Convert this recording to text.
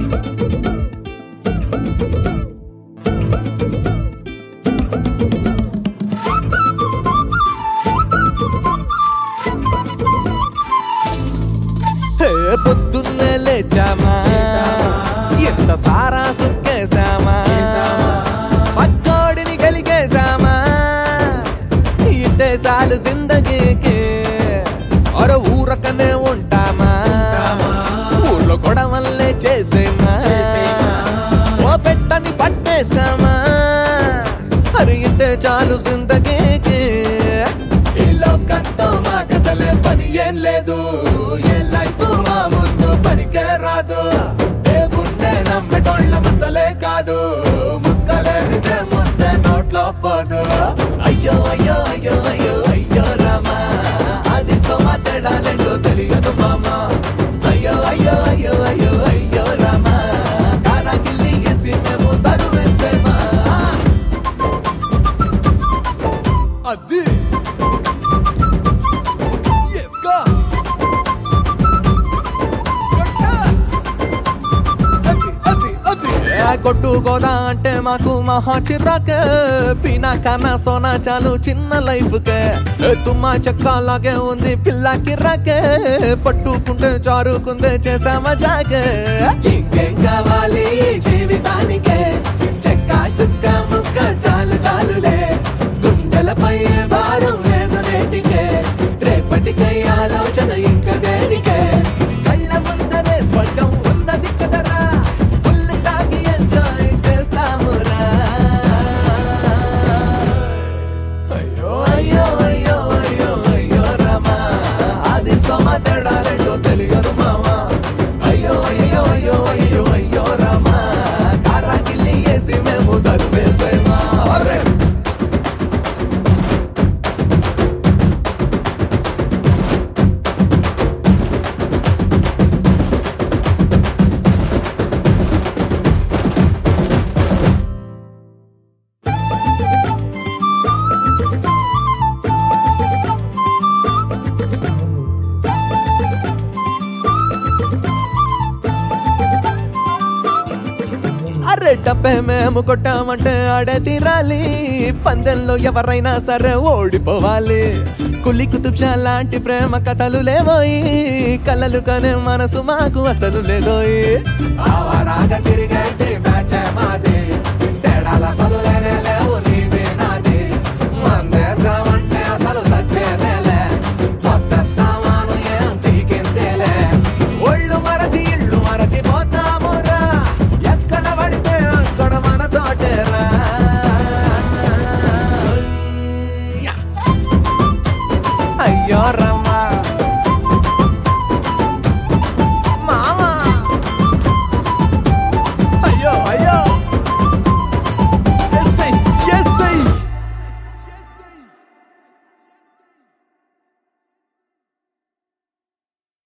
హే, పొద్దున్నే లేచామా ఎంత సారా సుక్కేశామా పక్కోడిని కలిగేశామా ఇంతే చాలు జిందగీకి అర ఊరకనే ఉంటామా ఊర్లో గొడవల్లే చేసేమా ఓ పెట్టని పట్టేశామా అరే ఇంతే చాలు జిందగీకి ఈ లోకంతో మాకసలే పని ఏం లేదు ఏ లైఫ్ మా ముందు పనికే రాదు దేవుణ్ణే నమ్మటోళ్ళ మసలే కాదు ముక్కలేనిదే ముద్దే నోట్లో పోదు అయ్యో అయ్యో అయ్యో అయ్యో అయ్యో రామా అది సమాచారాలేంటో తెలియదు మామా అయ్యో అయ్యో అయ్యో అయ్యో అయ్యో రామా కారాకిల్లి గీసి మేము తరువేసేమా అది Yes, go! కొట్టుకోదా అంటే మాకు మహా చిరాకే పీనా కన్నా సోనా చాలు చిన్న లైఫ్ కే ఏ తుమ్మా చెక్కలాగే ఉంది పిల్ల కిరాకే పట్టుకుంటే చారుకుందే చేసామా జాగే ఇంకేం కావాలి ఈ జీవితానికే చెక్క చుక్క ముక్క చాలు చాలులే గుండెలపై భారం లేదు నేటికే రేపటికై ఆలోచన ఇంక దేనికే కళ్ళ ముందరే స్వర్గం ఉన్నది కదరా ఫుల్ తాగి ఎంజాయ్ చేస్తామురా అయ్యో అయ్యో అయ్యో అయ్యో అయ్యో రామా అది సమాచారాలేంటో తెలియదు మామా అయ్యో అయ్యో అయ్యో అయ్యో అయ్యో రామా కారాకిల్లి వేసి మేము దరువేసేమా అరే అరే డబ్బే మేము కొట్టామంటే ఆడే తీరాలి పందెంలో ఎవరైనా సరే ఓడిపోవాలి కులి కుతుబ్షా లాంటి ప్రేమ కథలు లేవోయి కలలు కనే మనసు మాకు అసలు లేదోయి ఆవారాగా తిరిగే